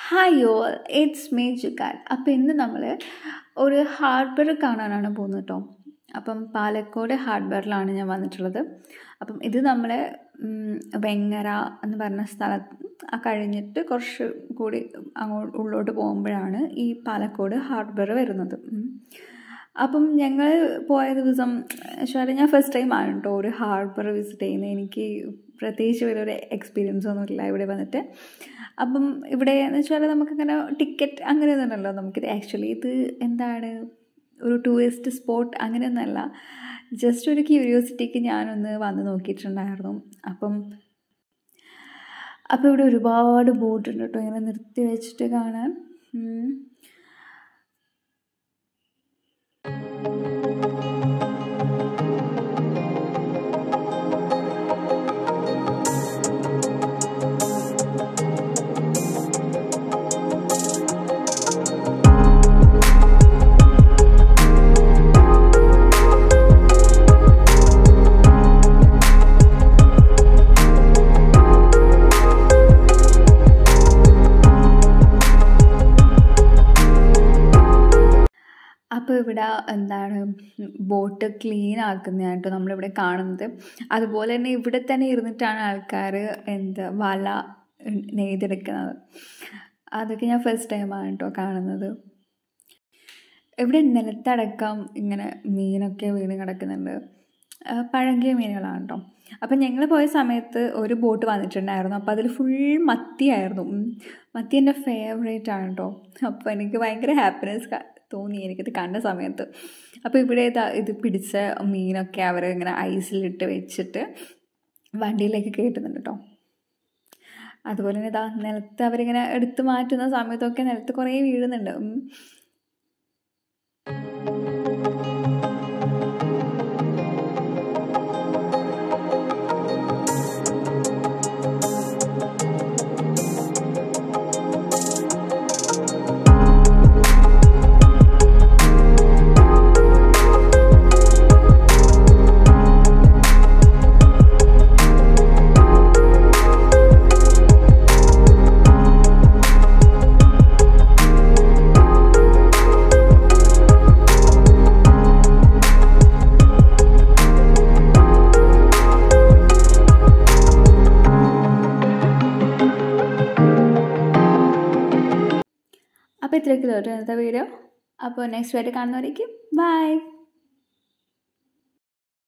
Hi all it's me Jukkan അപ്പോൾ ഇന്ന് നമ്മൾ ഒരു ഹാർബർ കാണാനാണ് പോകുന്നത് കേട്ടോ അപ്പം പാലക്കോട് ഹാർബറിലാണ് ഞാൻ വന്നിട്ടുള്ളത് അപ്പം ഇത് നമ്മളെ ഉം, വെങ്ങര എന്ന് പറഞ്ഞ സ്ഥലത്ത് ആ കഴിഞ്ഞിട്ട് കുറച്ച് കൂടി അങ്ങോട്ട് ഉള്ളോട്ട് പോകുമ്പോഴാണ് ഈ പാലക്കോട് ഹാർബർ വരുന്നത് ഉം. അപ്പം ഞങ്ങൾ പോയ ദിവസം ശരി ഞാൻ ഫസ്റ്റ് ടൈം ആണ് കേട്ടോ ഒരു ഹാർബർ വിസിറ്റ് ചെയ്യുന്നത് എനിക്ക് പ്രത്യേകിച്ച് വലിയൊരു എക്സ്പീരിയൻസ് ഒന്നുമില്ല ഇവിടെ വന്നിട്ട് അപ്പം ഇവിടെ എന്ന് വെച്ചാൽ നമുക്കിങ്ങനെ ടിക്കറ്റ് അങ്ങനെയൊന്നുമല്ലല്ലോ നമുക്കിത് ആക്ച്വലി ഇത് എന്താണ് ഒരു ടൂറിസ്റ്റ് സ്പോട്ട് അങ്ങനെയൊന്നുമല്ല ജസ്റ്റ് ഒരു ക്യൂരിയോസിറ്റിക്ക് ഞാനൊന്ന് വന്ന് നോക്കിയിട്ടുണ്ടായിരുന്നു അപ്പം അപ്പോൾ ഇവിടെ ഒരുപാട് ബോട്ട് ഉണ്ട് കേട്ടോ ഇങ്ങനെ നിർത്തി വെച്ചിട്ട് കാണാൻ ഉം. അപ്പോൾ ഇവിടെ എന്താണ് ബോട്ട് ക്ലീൻ ആക്കുന്നതായിട്ടോ നമ്മളിവിടെ കാണുന്നത് അതുപോലെ തന്നെ ഇവിടെ തന്നെ ഇരുന്നിട്ടാണ് ആൾക്കാർ എന്ത് വല നെയ്തെടുക്കുന്നത് അതൊക്കെ ഞാൻ ഫസ്റ്റ് ടൈമാണ് കേട്ടോ കാണുന്നത് ഇവിടെ നിലത്തടക്കം ഇങ്ങനെ മീനൊക്കെ വീണ് കിടക്കുന്നുണ്ട് ആ, പഴകിയ മീനുകളാണ് കേട്ടോ അപ്പം ഞങ്ങൾ പോയ സമയത്ത് ഒരു ബോട്ട് വന്നിട്ടുണ്ടായിരുന്നു അപ്പോൾ അതിൽ ഫുൾ മത്തിയായിരുന്നു ഉം. മത്തി എൻ്റെ ഫേവറേറ്റ് ആണ് കേട്ടോ അപ്പോൾ എനിക്ക് ഭയങ്കര ഹാപ്പിനെസ് തോന്നി എനിക്കിത് കണ്ട സമയത്ത് അപ്പോൾ ഇവിടെ ഇതാ ഇത് പിടിച്ച മീനൊക്കെ അവർ ഇങ്ങനെ ഐസിലിട്ട് വെച്ചിട്ട് വണ്ടിയിലേക്ക് കയറ്റുന്നുണ്ട് കേട്ടോ അതുപോലെ തന്നെ ഇതാ നിലത്ത് അവരിങ്ങനെ എടുത്തു മാറ്റുന്ന സമയത്തൊക്കെ നിലത്ത് കുറേ വീഴുന്നുണ്ട് ഉം. അപ്പോൾ ഇത്രയൊക്കെ ഇന്നത്തെ വീഡിയോ അപ്പോൾ നെക്സ്റ്റ് ആയിട്ട് കാണുന്നവരേക്കും ബൈ